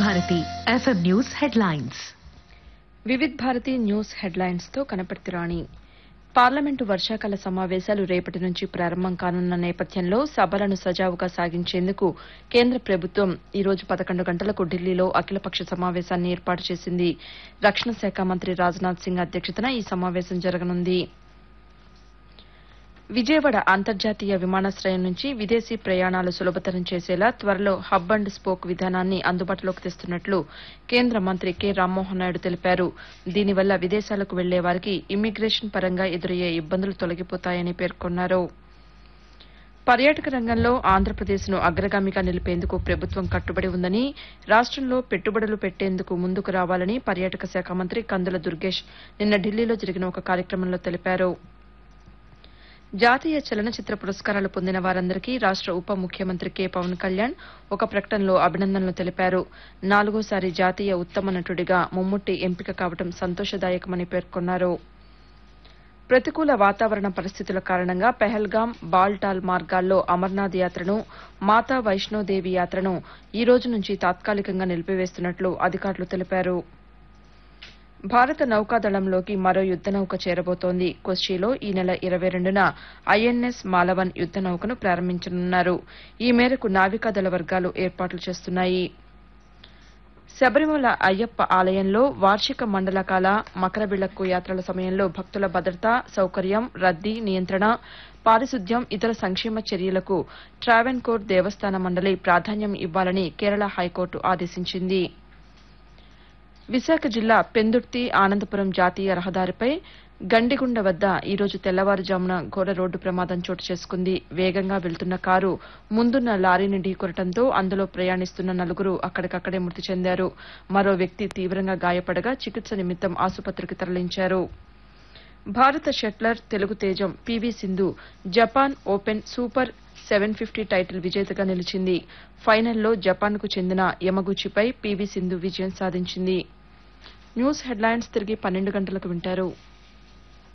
Bharati FM news headlines Vividh Bharati news headlines తో కనపర్తి రాణి parliament వర్షాకాల సమావేశాలు రేపటి నుంచి ప్రారంభం కానున్న నేపథ్యంలో సభలను సజావుగా సాగించేందుకు కేంద్ర ప్రభుత్వం ఈ రోజు పదకొండు గంటలకు ఢిల్లీలో అఖిలపక్ష సమావేశాన్ని ఏర్పాటు చేసింది రక్షణ శాఖ మంత్రి రాజ్నాథ్ సింగ్ అధ్యక్షతన ఈ సమావేశం జరగనుంది విజయవాడ అంతర్జాతీయ విమానాశ్రయం నుంచి విదేశీ ప్రయాణాలు సులభతరం చేసేలా త్వరలో హబ్ అండ్ స్పోక్ విధానాన్ని అందుబాటులోకి తెస్తున్నట్లు కేంద్ర మంత్రి కె రామ్మోహన్ నాయుడు తెలిపారు దీనివల్ల విదేశాలకు వెళ్లే వారికి ఇమ్మిగ్రేషన్ పరంగా ఎదురయ్యే ఇబ్బందులు తొలగిపోతాయని పేర్కొన్నారు పర్యాటక రంగంలో ఆంధ్రప్రదేశ్ను అగ్రగామిగా నిలిపేందుకు ప్రభుత్వం కట్టుబడి ఉందని రాష్టంలో పెట్టుబడులు పెట్టేందుకు ముందుకు రావాలని పర్యాటక శాఖ మంత్రి కందుల దుర్గేష్ నిన్న ఢిల్లీలో జరిగిన ఒక కార్యక్రమంలో తెలిపారు జాతీయ చలనచిత్ర పురస్కారాలు పొందిన వారందరికీ రాష్ట ఉప ముఖ్యమంత్రి కె పవన్ కళ్యాణ్ ఒక ప్రకటనలో అభినందనలు తెలిపారు నాలుగోసారి జాతీయ ఉత్తమ నటుడిగా ముమ్ముట్టి ఎంపిక కావడం సంతోషదాయకమని పేర్కొన్నారు ప్రతికూల వాతావరణ పరిస్థితుల కారణంగా పెహల్గాం బాల్టాల్ మార్గాల్లో అమర్నాథ్ యాత్రను మాతా వైష్ణోదేవి యాత్రను ఈ రోజు నుంచి తాత్కాలికంగా నిలిపివేస్తున్నట్లు అధికారులు తెలిపారు భారత నౌకాదళంలోకి మరో యుద్ద నౌక చేరబోతోంది కొచ్చిలో ఈ నెల ఇరవై రెండున ఐఎన్ఎస్ మాలవన్ యుద్ద నౌకను ప్రారంభించనున్నారు ఈ మేరకు నావికాదళ వర్గాలు ఏర్పాట్లు చేస్తున్నాయి శబరిమల అయ్యప్ప ఆలయంలో వార్షిక మండలకాల మకర విళక్కు యాత్రల సమయంలో భక్తుల భద్రత సౌకర్యం రద్దీ నియంత్రణ పారిశుద్ధ్యం ఇతర సంక్షేమ చర్యలకు ట్రావెన్కోర్ దేవస్థాన మండలి ప్రాధాన్యం ఇవ్వాలని కేరళ హైకోర్టు ఆదేశించింది విశాఖ జిల్లా పెందుర్తి ఆనందపురం జాతీయ రహదారిపై గండిగుండ వద్ద ఈ రోజు తెల్లవారుజామున ఘోర రోడ్డు ప్రమాదం చోటు చేసుకుంది వేగంగా వెళ్తున్న కారు ముందున్న లారీని ఢీకొనడంతో అందులో ప్రయాణిస్తున్న నలుగురు అక్కడికక్కడే మృతి చెందారు మరో వ్యక్తి తీవ్రంగా గాయపడగా చికిత్స నిమిత్తం ఆసుపత్రికి తరలించారు భారత షట్లర్ తెలుగు తేజం PV Sindhu Japan Open super seven fifty title విజేతగా నిలిచింది ఫైనల్లో జపాన్కు చెందిన యమగుచిపై పీవీ సింధు విజయం సాధించింది న్యూస్ హెడ్లైన్స్ తిరిగి పన్నెండు గంటలకు వింటారు